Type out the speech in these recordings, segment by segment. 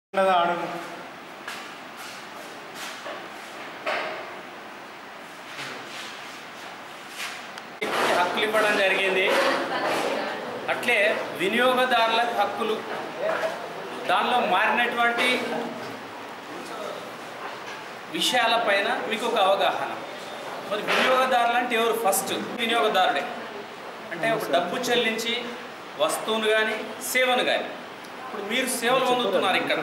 ఉన్నదా అడుగు హక్కులు ఇవ్వడం జరిగింది అట్లే వినియోగదారులకు హక్కులు దానిలో మారినటువంటి విషయాలపైన మీకు ఒక అవగాహన మరి వినియోగదారులు అంటే ఎవరు ఫస్ట్ వినియోగదారుడే అంటే ఒక డబ్బు చెల్లించి వస్తువును కానీ సేవను కానీ ఇప్పుడు మీరు సేవలు పొందుతున్నారు ఇక్కడ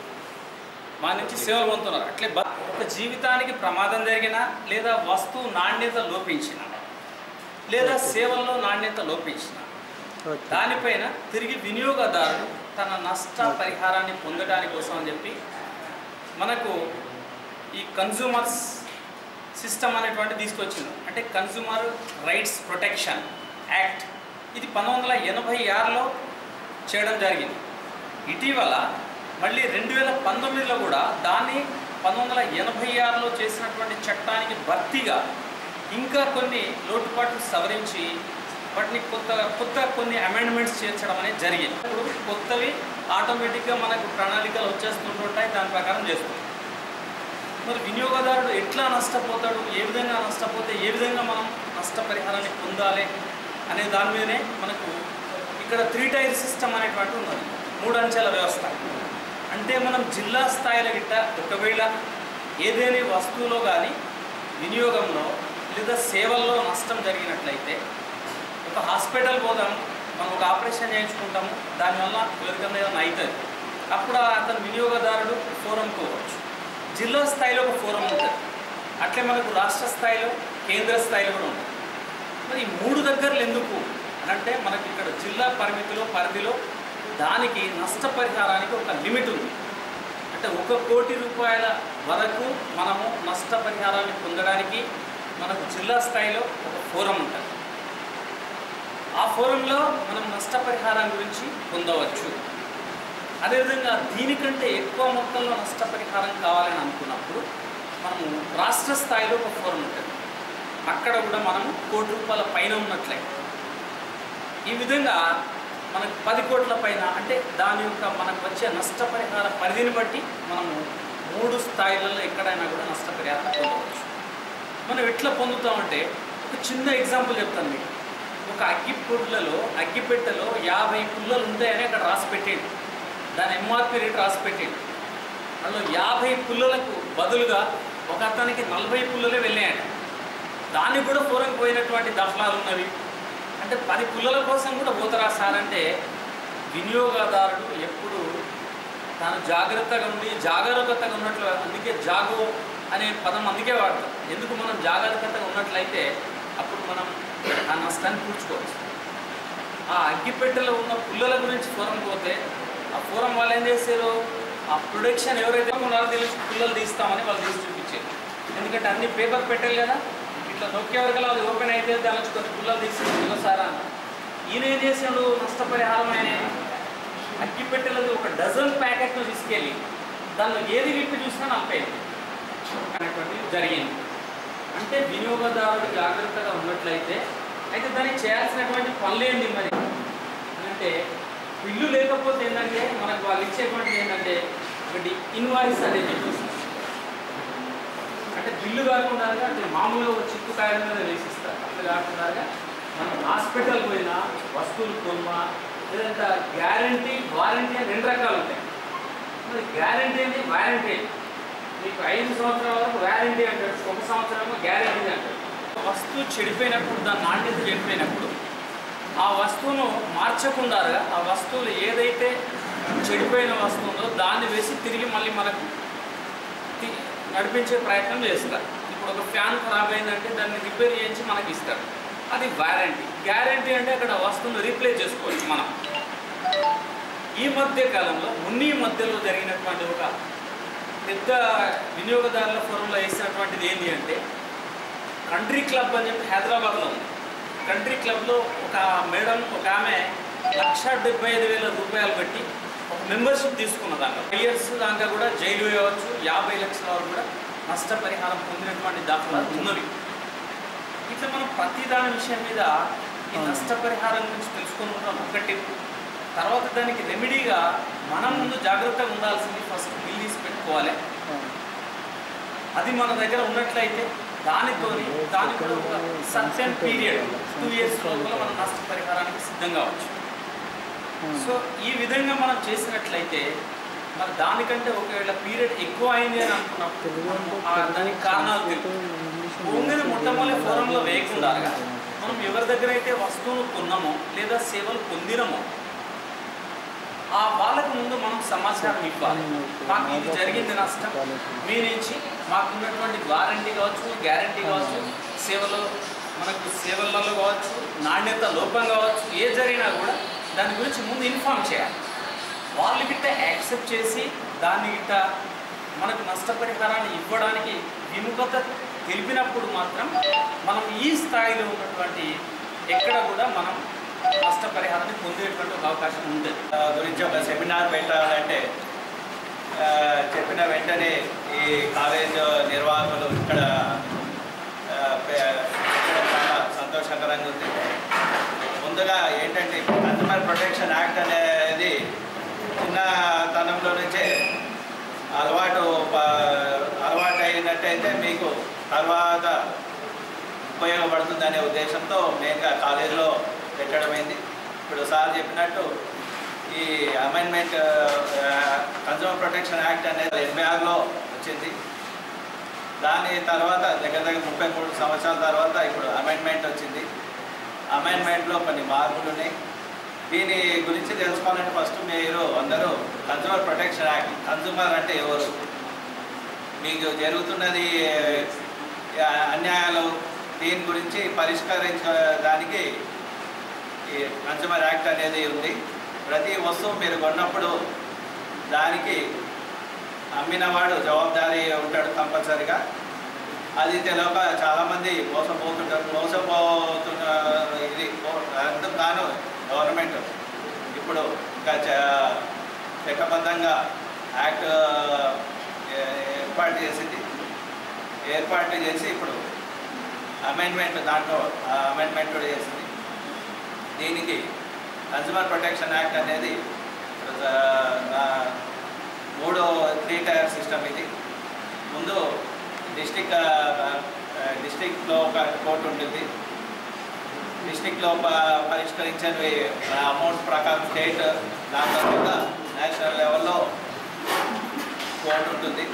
మా నుంచి సేవలు పొందుతున్నారు అట్లే బ- ఒక జీవితానికి ప్రమాదం జరిగినా లేదా వస్తువు నాణ్యత లోపించిన లేదా సేవల్లో నాణ్యత లోపించిన దానిపైన తిరిగి వినియోగదారుడు తన నష్ట పరిహారాన్ని పొందడానికి కోసం అని చెప్పి మనకు ఈ కన్జ్యూమర్స్ సిస్టమ్ అనేటువంటి తీసుకొచ్చింది అంటే కన్జ్యూమర్ రైట్స్ ప్రొటెక్షన్ యాక్ట్ ఇది పంతొమ్మిది వందల ఎనభై ఆరులో చేయడం జరిగింది ఇటీవల మళ్ళీ రెండు వేల పంతొమ్మిదిలో కూడా దాన్ని పంతొమ్మిది వందల ఎనభై ఆరులో చేసినటువంటి చట్టానికి భర్తీగా ఇంకా కొన్ని లోటుపాట్లు సవరించి వాటిని కొత్త కొత్త కొన్ని అమెండ్మెంట్స్ చేర్చడం అనేది జరిగింది ఇప్పుడు కొత్తవి ఆటోమేటిక్గా మనకు ప్రణాళికలు వచ్చేస్తుంటుంటాయి దాని ప్రకారం చేస్తుంది మరి వినియోగదారుడు ఎట్లా నష్టపోతాడు ఏ విధంగా నష్టపోతే ఏ విధంగా మనం నష్టపరిహారాన్ని పొందాలి అనే దాని మీదనే మనకు ఇక్కడ త్రీ టైర్ సిస్టమ్ అనేటువంటి ఉన్నది మూడు అంచెల వ్యవస్థ అంటే మనం జిల్లా స్థాయిలో గిట్ట ఒకవేళ ఏదైనా వస్తువులో కానీ వినియోగంలో లేదా సేవల్లో నష్టం జరిగినట్లయితే ఒక హాస్పిటల్ పోదాం మనం ఒక ఆపరేషన్ చేయించుకుంటాము దానివల్ల ఎవరికైనా ఏదైనా అవుతుంది అప్పుడు అతను వినియోగదారుడు ఫోరం పోవచ్చు జిల్లా స్థాయిలో ఒక ఫోరం ఉంటుంది అట్లే మనకు రాష్ట్ర స్థాయిలో కేంద్ర స్థాయిలో కూడా ఉంటుంది మరి ఈ మూడు దగ్గరలు ఎందుకు అని అంటే మనకి ఇక్కడ జిల్లా పరిమితిలో పరిధిలో దానికి నష్టపరిహారానికి ఒక లిమిట్ ఉంది అంటే ఒక కోటి రూపాయల వరకు మనము నష్టపరిహారాన్ని పొందడానికి మనకు జిల్లా స్థాయిలో ఒక ఫోరం ఉంటుంది ఆ ఫోరంలో మనం నష్టపరిహారం గురించి పొందవచ్చు అదేవిధంగా దీనికంటే ఎక్కువ మొత్తంలో నష్టపరిహారం కావాలని అనుకున్నప్పుడు మనము రాష్ట్ర స్థాయిలో ఒక ఫోరం ఉంటుంది అక్కడ కూడా మనము కోటి రూపాయల పైన ఉన్నట్లే ఈ విధంగా మనకు పది కోట్ల పైన అంటే దాని యొక్క మనకు వచ్చే నష్టపరిహార పరిధిని బట్టి మనము మూడు స్థాయిలలో ఎక్కడైనా కూడా నష్టపరిహారం పొందవచ్చు మనం ఎట్లా పొందుతామంటే ఒక చిన్న ఎగ్జాంపుల్ చెప్తాను మీకు ఒక అగ్గి పుల్లలో అగ్గిపెట్టెలో యాభై పుల్లలు ఉంటాయని అక్కడ రాసి పెట్టేది దాని ఎంఆర్పి రేట్ రాసి పెట్టేది అందులో యాభై పుల్లలకు బదులుగా ఒక అతనికి నలభై పుల్లలే వెళ్ళాయట దానికి కూడా పూరం పోయినటువంటి దఫలాలు ఉన్నవి అంటే పది పుల్లల కోసం కూడా పోతారా సార్ అంటే వినియోగదారుడు ఎప్పుడు తాను జాగ్రత్తగా ఉండి జాగరూకతగా ఉన్నట్లు అందుకే జాగో అనే పదం అందుకే వాడతాం ఎందుకు మనం జాగ్రత్తగా ఉన్నట్లయితే అప్పుడు మనం ఆ నష్టాన్ని పూడ్చుకోవచ్చు ఆ అగ్గిపెట్టెలో ఉన్న పుల్లల గురించి ఫోరం పోతే ఆ ఫోరం వాళ్ళు ఏం చేశారు ఆ ప్రొడక్షన్ ఎవరైతే ఉన్నారో తెలిసి పుల్లలు తీస్తామని వాళ్ళు తీసి చూపించారు ఎందుకంటే అన్ని పేపర్ పెట్టాలి కదా ఇట్లా నొక్కే వరకు అది ఓపెన్ అయితే దాని నుంచి కొన్ని పుల్లలు తీసి సారా ఈయన ఏం చేసాడు నష్టపరిహారం ఆయన అగ్గిపెట్టెలది ఒక డజన్ ప్యాకెట్ను తీసుకెళ్ళి దానిలో ఏది విప్పి చూసినా నలభై అనేటువంటిది జరిగింది అంటే వినియోగదారుడు జాగ్రత్తగా ఉన్నట్లయితే అయితే దానికి చేయాల్సినటువంటి పనులు ఏంటి మరి అంటే బిల్లు లేకపోతే ఏంటంటే మనకు వాళ్ళు ఇచ్చేటువంటిది ఏంటంటే ఒకటి ఇన్వాయిస్ అనేది చూపిస్తారు అంటే బిల్లు కాకుండా అంటే మామూలుగా ఒక చిక్కు కాయల మీద వేసిస్తారు అట్లా కాకుండా మనం హాస్పిటల్ పోయినా వస్తువులు కొన్నా లేదంటే గ్యారంటీ వారంటీ అని రెండు రకాలు ఉంటాయి మరి గ్యారంటీ ఏంటి వారంటీ ఏంటి మీకు ఐదు సంవత్సరాల వరకు వారంటీ అంటాడు ఒక సంవత్సరం గ్యారంటీ అంటాడు వస్తువు చెడిపోయినప్పుడు దాని నాణ్యత చెడిపోయినప్పుడు ఆ వస్తువును మార్చకుండా ఆ వస్తువులు ఏదైతే చెడిపోయిన వస్తువు ఉందో దాన్ని వేసి తిరిగి మళ్ళీ మనకు తి- నడిపించే ప్రయత్నం చేస్తారు ఇప్పుడు ఒక ఫ్యాన్ ఖరాబ్ అయిందంటే దాన్ని రిపేర్ చేయించి మనకి ఇస్తారు అది వారంటీ గ్యారంటీ అంటే అక్కడ వస్తువును రీప్లేస్ చేసుకోవచ్చు మనం ఈ మధ్య కాలంలో మున్ని మధ్యలో జరిగినటువంటి ఒక పెద్ద వినియోగదారుల ఫోరంలో వేసినటువంటిది ఏంటి అంటే కంట్రీ క్లబ్ అని చెప్పి హైదరాబాద్లో ఉంది కంట్రీ క్లబ్లో ఒక మేడం ఒక ఆమె లక్ష డెబ్బై ఐదు వేల రూపాయలు పెట్టి ఒక మెంబర్షిప్ తీసుకున్న దాంట్లో ఇయర్స్ దాకా కూడా జైలు వేయవచ్చు యాభై లక్షల వరకు కూడా నష్టపరిహారం పొందినటువంటి దాఖలాలు ఉన్నవి ఇట్లా మనం ప్రతి దాని విషయం మీద ఈ నష్టపరిహారం గురించి తెలుసుకుని ఉంటాం ఒకటి తర్వాత దానికి రెమెడీగా మనం ముందు జాగ్రత్తగా ఉండాల్సింది ఫస్ట్ బిల్ తీసి పెట్టుకోవాలి అది మన దగ్గర ఉన్నట్లయితే దానితో దానికి కూడా ఒక సర్టెన్ పీరియడ్ టూ ఇయర్స్ లోపల మనం నష్టపరిహారానికి సిద్ధం కావచ్చు సో ఈ విధంగా మనం చేసినట్లయితే మరి దానికంటే ఒకవేళ పీరియడ్ ఎక్కువ అయింది అని అనుకున్నప్పుడు మనము ఆ దానికి కారణాలు తెలుసు ఓన్లీ మొట్టమొదటి ఫోరంలో వేయకుండా మనం ఎవరి దగ్గర అయితే వస్తువులు కొన్నామో లేదా సేవలు పొందినమో ఆ వాళ్ళకు ముందు మనం సమాచారం ఇవ్వాలి మాకు ఇది జరిగింది నష్టం మీ నుంచి మాకున్నటువంటి వారంటీ కావచ్చు గ్యారంటీ కావచ్చు సేవలో మనకు సేవలలో కావచ్చు నాణ్యత లోపం కావచ్చు ఏ జరిగినా కూడా దాని గురించి ముందు ఇన్ఫామ్ చేయాలి వాళ్ళు గిట్ట యాక్సెప్ట్ చేసి దాన్ని గిట్ట మనకు నష్టపరిహారాన్ని ఇవ్వడానికి విముఖత తెలిపినప్పుడు మాత్రం మనం ఈ స్థాయిలో ఉన్నటువంటి ఎక్కడ కూడా మనం నష్టపరిహారాన్ని పొందేటువంటి ఒక అవకాశం ఉంటుంది ఆ, గురించి ఒక సెమినార్ పెట్టాలంటే ఆ, చెప్పిన వెంటనే ఈ కాలేజ్ నిర్వాహకులు ఇక్కడ ఆ, పె- పెట్టడం చాలా సంతోషకరంగా ఉంది ముందుగా ఏంటంటే కన్సూమర్ ప్రొటెక్షన్ యాక్ట్ అనేది చిన్నతనంలో నుంచే అలవాటు ప- అలవాటు అయినట్టయితే మీకు తర్వాత ఉపయోగపడుతుందనే ఉద్దేశంతో మెయిన్గా కాలేజీలో పెట్టడమైంది ఇప్పుడు సార్ చెప్పినట్టు ఈ అమెండ్మెంట్ కన్జ్యూమర్ ప్రొటెక్షన్ యాక్ట్ అనేది ఎనభై ఆరులో వచ్చింది దాని తర్వాత దగ్గర దగ్గర ముప్పై మూడు సంవత్సరాల తర్వాత ఇప్పుడు అమెండ్మెంట్ వచ్చింది అమెండ్మెంట్లో కొన్ని మార్పులు ఉన్నాయి దీని గురించి తెలుసుకోవాలంటే ఫస్ట్ మీరు అందరూ కన్జ్యూమర్ ప్రొటెక్షన్ యాక్ట్ కన్జ్యూమర్ అంటే ఎవరు మీకు జరుగుతున్నది ఆ, అన్యాయాలు దీని గురించి పరిష్కరించడానికి ఈ కన్స్యూమర్ యాక్ట్ అనేది ఉంది ప్రతి వస్తువు మీరు కొన్నప్పుడు దానికి అమ్మినవాడు జవాబుదారీ ఉంటాడు కంపల్సరిగా అది తెలియక చాలామంది మోసపోతుంటారు మోసపోతున్న ఇది అందుకు గాను గవర్నమెంట్ ఇప్పుడు ఇంకా చ- చట్టబద్ధంగా యాక్ట్ ఏ- ఏర్పాటు చేసింది ఏర్పాటు చేసి ఇప్పుడు అమెండ్మెంట్ దాంట్లో అమెండ్మెంట్ కూడా చేసింది దీనికి కన్స్యూమర్ ప్రొటెక్షన్ యాక్ట్ అనేది ఆ, ఆ, మూడో త్రీ టైర్ సిస్టమ్ ఇది ముందు డిస్టిక్ డిస్టిక్లో ఒక కోర్టు ఉంటుంది డిస్టిక్లో ప- పరిష్కరించేవి అమౌంట్ ప్రకారం స్టేట్ దాని తర్వాత నేషనల్ లెవెల్లో కోర్టు ఉంటుంది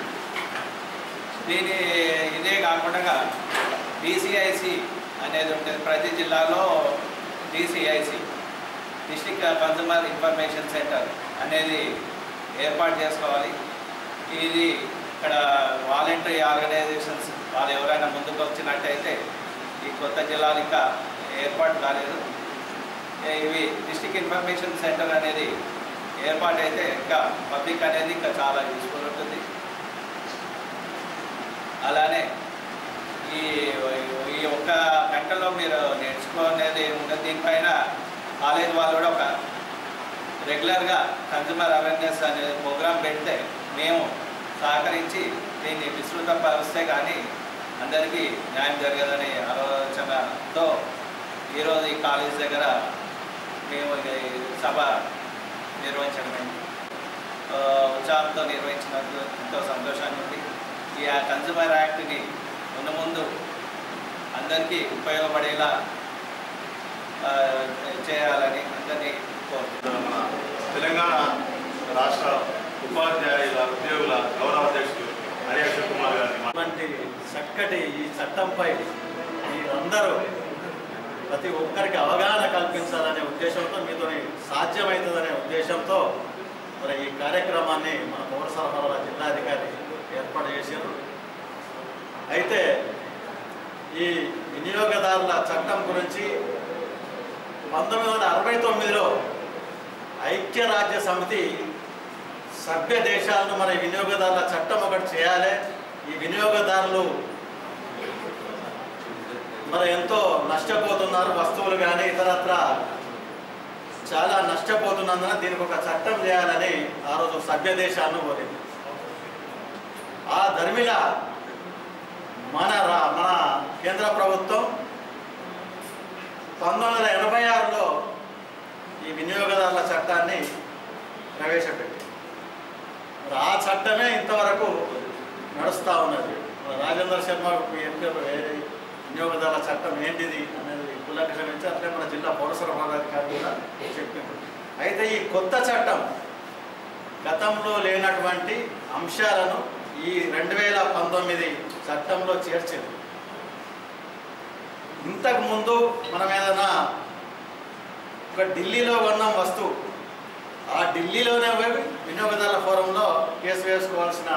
దీని ఇదే కాకుండా డిసిఐసి అనేది ఉంటుంది ప్రతి జిల్లాలో DCIC district consumer information centre అనేది ఏర్పాటు చేసుకోవాలి ఇది ఇక్కడ వాలంటరీ ఆర్గనైజేషన్స్ వాళ్ళు ఎవరైనా ముందుకు వచ్చినట్టయితే ఈ కొత్త జిల్లాలు ఇంకా ఏర్పాటు కాలేదు ఏ- ఇవి డిస్టిక్ ఇన్ఫర్మేషన్ సెంటర్ అనేది ఏర్పాటు అయితే ఇంకా పబ్లిక్ అనేది ఇంకా చాలా యూస్ఫుల్ ఉంటుంది అలానే ఈ ఈ ఒక్క గంటలో మీరు నేర్చుకునేది ఉండదు దీనిపైన కాలేజ్ వాళ్ళు కూడా ఒక రెగ్యులర్గా కన్జ్యూమర్ అవేర్నెస్ అనే ప్రోగ్రాం పెడితే మేము సహకరించి దీన్ని విస్తృతపరిస్తే కానీ అందరికీ న్యాయం జరగదనే ఆలోచనతో ఈరోజు ఈ కాలేజ్ దగ్గర మేము ఈ సభ నిర్వహించడమైంది ఆ, ఉత్సాహంతో నిర్వహించినందుకు ఎంతో సంతోషంగా ఉంది ఈ ఆ కన్జ్యూమర్ యాక్ట్ని ముందు ముందు అందరికీ ఉపయోగపడేలా ఆ, చేయాలని అందరినీ కోరుతున్నాను మన తెలంగాణ రాష్ట్ర ఉపాధ్యాయుల ఉద్యోగుల గౌరవ అధ్యక్షుడు హరిహర్ష కుమార్ గారిని మా- అటువంటి చక్కటి ఈ చట్టంపై మీరందరూ ప్రతి ఒక్కరికి అవగాహన కల్పించాలనే ఉద్దేశంతో మీతో సాధ్యమవుతుందనే ఉద్దేశంతో మరి ఈ కార్యక్రమాన్ని మన పౌర సరఫరాల జిల్లాధికారి ఏర్పాటు చేశారు అయితే ఈ వినియోగదారుల చట్టం గురించి పంతొమ్మిది వందల అరవై తొమ్మిదిలో ఐక్యరాజ్య సమితి సభ్య దేశాలను మరి వినియోగదారుల చట్టం ఒకటి చేయాలి ఈ వినియోగదారులు మరి ఎంతో నష్టపోతున్నారు వస్తువులు కానీ ఇతరత్ర చాలా నష్టపోతున్నందున దీనికి ఒక చట్టం చేయాలని ఆ రోజు సభ్య దేశాలను కోరింది ఆ ధర్మిల మన రా- మన కేంద్ర ప్రభుత్వం పంతొమ్మిది వందల ఎనభై ఆరులో ఈ వినియోగదారుల చట్టాన్ని ప్రవేశపెట్టింది మరి ఆ చట్టమే ఇంతవరకు నడుస్తూ ఉన్నది మన రాజేంద్ర శర్మ ఎంపీ వినియోగదారుల చట్టం ఏంటిది అనేది కులకరించి అట్లే మన జిల్లా పౌర సరఫరా అధికారి కూడా చెప్పింది అయితే ఈ కొత్త చట్టం గతంలో లేనటువంటి అంశాలను ఈ రెండు వేల పంతొమ్మిది చట్టంలో చేర్చింది ఇంతకు ముందు మనం ఏదైనా ఒక ఢిల్లీలో కొన్నాం వస్తువు ఆ ఢిల్లీలోనే పోయి వినియోగదారుల ఫోరంలో కేసు వేసుకోవాల్సిన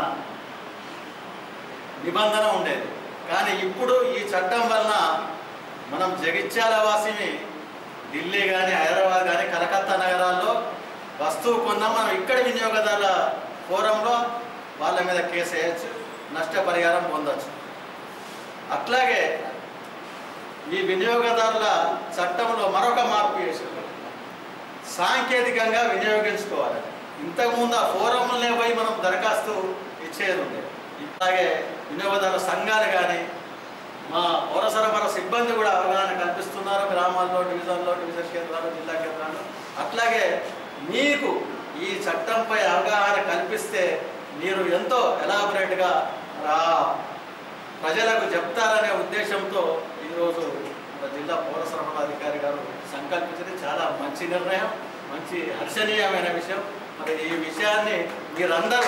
నిబంధన ఉండేది కానీ ఇప్పుడు ఈ చట్టం వలన మనం జగిత్యాల వాసిని ఢిల్లీ కానీ హైదరాబాద్ కానీ కలకత్తా నగరాల్లో వస్తువు కొన్నాం మనం ఇక్కడ వినియోగదారుల ఫోరంలో వాళ్ళ మీద కేసు వేయచ్చు నష్టపరిహారం పొందొచ్చు అట్లాగే ఈ వినియోగదారుల చట్టంలో మరొక మార్పు చేశారు సాంకేతికంగా వినియోగించుకోవాలి ఇంతకుముందు ఆ ఫోరంలనే పోయి మనం దరఖాస్తు ఇచ్చేది ఉండేది ఇట్లాగే వినియోగదారుల సంఘాలు కానీ మా పౌర సరఫరా సిబ్బంది కూడా అవగాహన కల్పిస్తున్నారు గ్రామాల్లో డివిజన్లో డివిజన్ కేంద్రాలు జిల్లా కేంద్రాలు అట్లాగే మీకు ఈ చట్టంపై అవగాహన కల్పిస్తే మీరు ఎంతో ఎలాబొరేట్గా ఆ ప్రజలకు చెప్తారనే ఉద్దేశంతో ఈరోజు మన జిల్లా పౌర సరఫరా అధికారి గారు సంకల్పించింది చాలా మంచి నిర్ణయం మంచి హర్షణీయమైన విషయం మరి ఈ విషయాన్ని మీరందరూ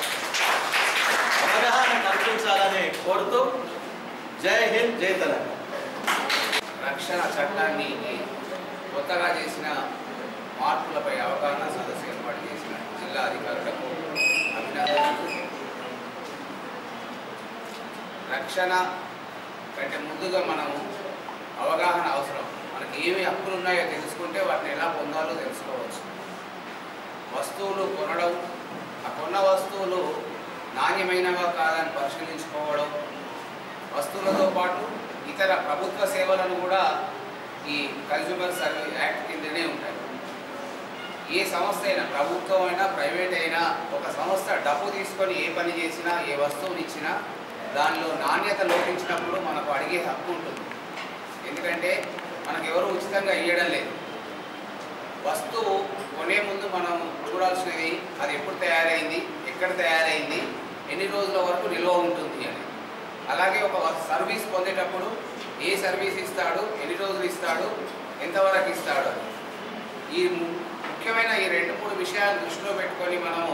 అవగాహన కల్పించాలని కోరుతూ జై హింద్ జై తెలంగాణ రక్షణ చట్టాన్ని కొత్తగా చేసిన మార్పులపై అవగాహన సదస్సు ఏర్పాటు చేసిన జిల్లా అధికారులకు అభినందనలు రక్షణ కంటే ముందుగా మనము అవగాహన అవసరం మనకి ఏమి హక్కులు ఉన్నాయో తెలుసుకుంటే వాటిని ఎలా పొందాలో తెలుసుకోవచ్చు వస్తువులు కొనడం ఆ కొన్న వస్తువులు నాణ్యమైనవా కాదని పరిశీలించుకోవడం వస్తువులతో పాటు ఇతర ప్రభుత్వ సేవలను కూడా ఈ కన్జ్యూమర్ సర్వీస్ యాక్ట్ కిందనే ఉంటాయి ఏ సంస్థ అయినా ప్రభుత్వం అయినా ప్రైవేట్ అయినా ఒక సంస్థ డబ్బు తీసుకొని ఏ పని చేసినా ఏ వస్తువుని ఇచ్చినా దానిలో నాణ్యత లోపించినప్పుడు మనకు అడిగే హక్కు ఉంటుంది ఎందుకంటే మనకు ఎవరు ఉచితంగా ఇవ్వడం లేదు వస్తువు కొనే ముందు మనం చూడాల్సినది అది ఎప్పుడు తయారైంది ఎక్కడ తయారైంది ఎన్ని రోజుల వరకు నిల్వ ఉంటుంది అని అలాగే ఒక సర్వీస్ పొందేటప్పుడు ఏ సర్వీస్ ఇస్తాడు ఎన్ని రోజులు ఇస్తాడు ఎంతవరకు ఇస్తాడు ఈ ము- ముఖ్యమైన ఈ రెండు మూడు విషయాలు దృష్టిలో పెట్టుకొని మనము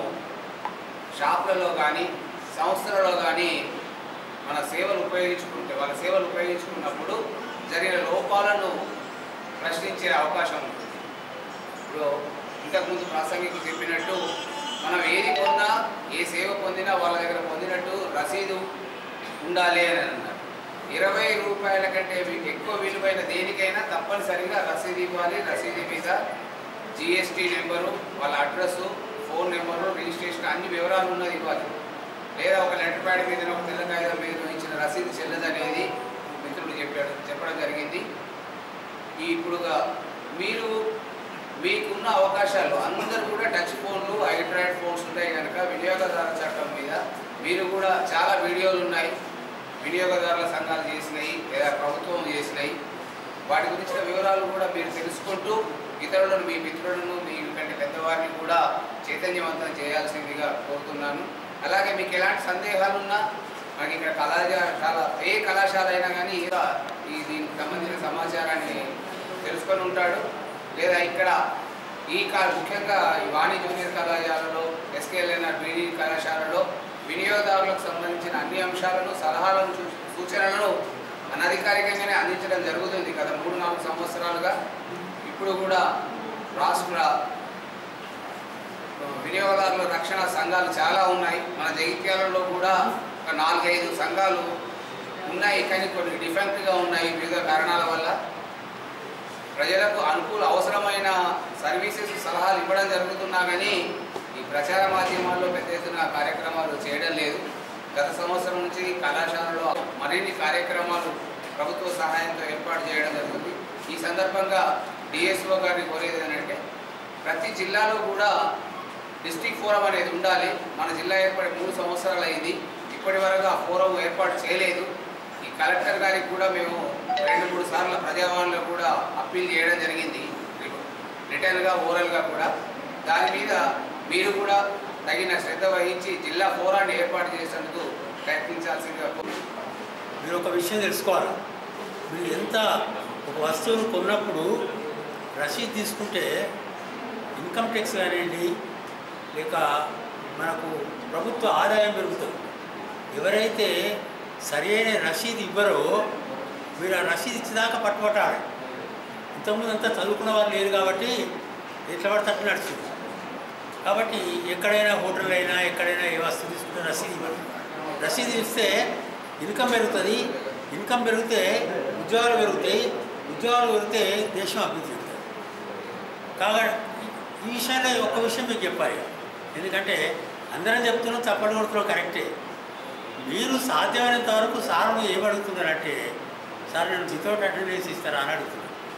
షాపులలో కానీ సంస్థలలో కానీ మన సేవలు ఉపయోగించుకుంటే వాళ్ళ సేవలు ఉపయోగించుకున్నప్పుడు జరిగిన లోపాలను ప్రశ్నించే అవకాశం ఉంటుంది ఇప్పుడు ఇంతకుముందు ప్రాసంగికులు చెప్పినట్టు మనం ఏది పొందినా ఏ సేవ పొందినా వాళ్ళ దగ్గర పొందినట్టు రసీదు ఉండాలి అని అన్నారు ఇరవై రూపాయల కంటే మీకు ఎక్కువ విలువైన దేనికైనా తప్పనిసరిగా రసీదు ఇవ్వాలి రసీదు మీద జిఎస్టీ నెంబరు వాళ్ళ అడ్రస్ ఫోన్ నెంబరు రిజిస్ట్రేషన్ అన్ని వివరాలు ఉన్నది ఇవ్వాలి లేదా ఒక లెటర్ ప్యాడ్ మీద ఒక తెల్ల కాగితం మీద ఇచ్చిన రసీదు చెల్లదనేది మిత్రుడు చెప్పాడు చెప్పడం జరిగింది ఈ ఇప్పుడుగా మీరు మీకున్న అవకాశాలు అందరూ కూడా టచ్ ఫోన్లు ఐడ్రాయిడ్ ఫోన్స్ ఉంటాయి కనుక వినియోగదారుల చట్టం మీద మీరు కూడా చాలా వీడియోలు ఉన్నాయి వినియోగదారుల సంఘాలు చేసినాయి లేదా ప్రభుత్వం చేసినాయి వాటి గురించిన వివరాలు కూడా మీరు తెలుసుకుంటూ ఇతరులను మీ మిత్రులను మీ కంటే పెద్దవారిని కూడా చైతన్యవంతం చేయాల్సిందిగా కోరుతున్నాను అలాగే మీకు ఎలాంటి సందేహాలు ఉన్నా మనకి ఇక్కడ కళాశాల ఏ కళాశాల అయినా కానీ ఇలా ఈ దీనికి సంబంధించిన సమాచారాన్ని తెలుసుకొని ఉంటాడు లేదా ఇక్కడ ఈ కా ముఖ్యంగా ఈ వాణి జూనియర్ కళాశాలలో ఎస్కేఎల్ఎన్ఆర్ బీడీ కళాశాలలో వినియోగదారులకు సంబంధించిన అన్ని అంశాలను సలహాలను సూ- సూచనలను అనధికారికంగానే అందించడం జరుగుతుంది గత మూడు నాలుగు సంవత్సరాలుగా ఇప్పుడు కూడా రాష్ట్ర వినియోగదారుల రక్షణ సంఘాలు చాలా ఉన్నాయి మన జగిత్యాలలో కూడా ఒక నాలుగైదు సంఘాలు ఉన్నాయి కానీ కొన్ని డిఫెక్ట్గా ఉన్నాయి వివిధ కారణాల వల్ల ప్రజలకు అనుకూల అవసరమైన సర్వీసెస్ సలహాలు ఇవ్వడం జరుగుతున్నా కానీ ఈ ప్రచార మాధ్యమాల్లో పెద్ద ఎత్తున కార్యక్రమాలు చేయడం లేదు గత సంవత్సరం నుంచి కళాశాలలో మరిన్ని కార్యక్రమాలు ప్రభుత్వ సహాయంతో ఏర్పాటు చేయడం జరుగుతుంది ఈ సందర్భంగా డిఎస్ఓ గారిని కోరేది ఏంటంటే ప్రతి జిల్లాలో కూడా డిస్టిక్ ఫోరం అనేది ఉండాలి మన జిల్లా ఏర్పడి మూడు సంవత్సరాలు అయింది ఇప్పటి వరకు ఆ ఫోరం ఏర్పాటు చేయలేదు ఈ కలెక్టర్ గారికి కూడా మేము రెండు మూడు సార్లు ప్రజావాణిలో కూడా అప్పీల్ చేయడం జరిగింది రిటర్న్గా ఓరల్గా కూడా దాని మీద మీరు కూడా తగిన శ్రద్ధ వహించి జిల్లా ఫోరాన్ని ఏర్పాటు చేసేందుకు ప్రయత్నించాల్సిందిగా కోరు- మీరు ఒక విషయం తెలుసుకోవాలి మీరు ఎంత ఒక వస్తువును కొన్నప్పుడు రసీదు తీసుకుంటే ఇన్కమ్ ట్యాక్స్ కానివ్వండి లేక మనకు ప్రభుత్వ ఆదాయం పెరుగుతుంది ఎవరైతే సరైన రసీదు ఇవ్వరో మీరు ఆ రసీదు ఇచ్చేదాకా పట్టుబట్టాలి ఇంతకుముందు అంతా చదువుకున్న వాళ్ళు లేరు కాబట్టి ఎట్లా పడితే అట్లా నడుస్తుంది కాబట్టి ఎక్కడైనా హోటల్ అయినా ఎక్కడైనా ఏ వస్తువు తీసుకుంటే రసీదు ఇవ్వాలి రసీదు ఇస్తే ఇన్కమ్ పెరుగుతుంది ఇన్కమ్ పెరిగితే ఉద్యోగాలు పెరుగుతాయి ఉద్యోగాలు పెరిగితే దేశం అభివృద్ధి చెందుతుంది కాబట్టి ఈ- ఈ విషయంలో ఒక్క విషయం మీకు చెప్పాలి ఎందుకంటే అందరం చెప్తున్నాం చప్పటి కొడుతున్నాం కరెక్టే మీరు సాధ్యమైనంత వరకు సార్ను ఏమడుగుతున్నారంటే సార్ నేను వితౌట్ అటెండెన్స్ ఇస్తారా అని అడుగుతున్నాను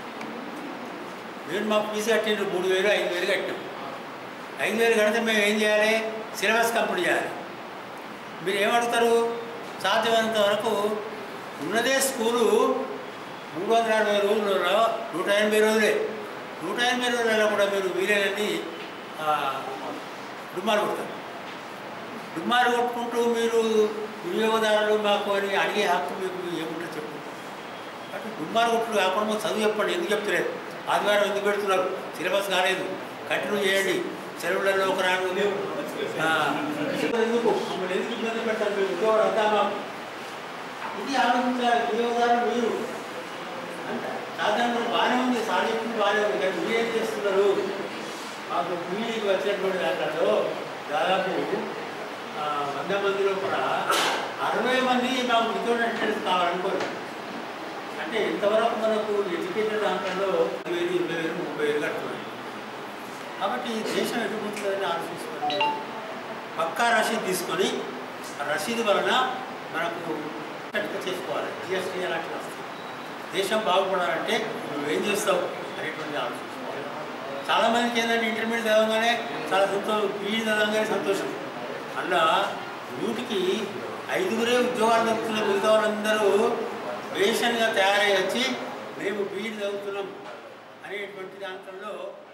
మీరు మా ఫీజు కట్టిండ్రు మూడు వేలు ఐదు వేలు కట్టాం ఐదు వేలు కడితే మేము ఏం చేయాలి సిలబస్ కంప్లీట్ చేయాలి మీరు ఏమడుగుతారు సాధ్యమైనంత వరకు ఉన్నదే స్కూలు మూడు వందల అరవై రోజులలో నూట ఎనభై రోజులే నూట ఎనభై రోజులలో కూడా మీరు వీలైనన్ని డుమ్మాలు కొడతారు డుమ్మాలు కొట్టుకుంటూ మీరు వినియోగదారులు మాకు అని అడిగే హక్కు మీకు ఏముంటుందో చెప్పు అంటే దుమ్మారు కొట్టుడు కాకుండా మాకు చదువు చెప్పండి ఎందుకు చెప్తలేదు ఆదివారం ఎందుకు పెడుతున్నారు సిలబస్ కాలేదు కంటిన్యూ చేయండి సెలవులలో ఒక రాను ఆ, ఎందుకు మమ్మల్ని ఎందుకు ఇబ్బంది పెడతారు మీరు ఉద్యోగాలు వద్దా మాకు ఇది ఆలోచించాలి వినియోగదారులు మీరు అంటే సాధారణ బాగానే ఉంది సార్ చెప్పింది బాగానే ఉంది కానీ మీరు ఏం చేస్తున్నారు మాకు మీడికి వచ్చినటువంటి దాంట్లో దాదాపు ఆ, వంద మందిలో కూడా అరవై మంది మాకు వితౌట్ అటెండెన్స్ కావాలనుకోరు అంటే ఇంతవరకు మనకు ఎడ్యుకేటెడ్ దాంట్లో వేలు ఇరవై వేలు ముప్పై వేలు కట్టుకోవాలి కాబట్టి దేశం ఎటుకుంటుందని ఆలోచిస్తుంది పక్కా రసీదు తీసుకొని ఆ రసీదు వలన మనకు కట్టుక చేసుకోవాలి జిఎస్టీ అలాంటివి వస్తాయి దేశం బాగుపడాలంటే నువ్వేం చేస్తావు అనేటువంటి ఆలోచించుకోవాలి చాలామందికి ఏంటంటే ఇంటర్మీడియట్ చదవగానే చాలా సంతోషం పీజీ చదవగానే సంతోషం అలా నూటికి ఐదుగురే ఉద్యోగాలు దొరుకుతున్న మిగతా వాళ్ళందరూ వేషన్గా తయారై వచ్చి మేము బీఈడి చదువుతున్నాం అనేటువంటి దాంట్లో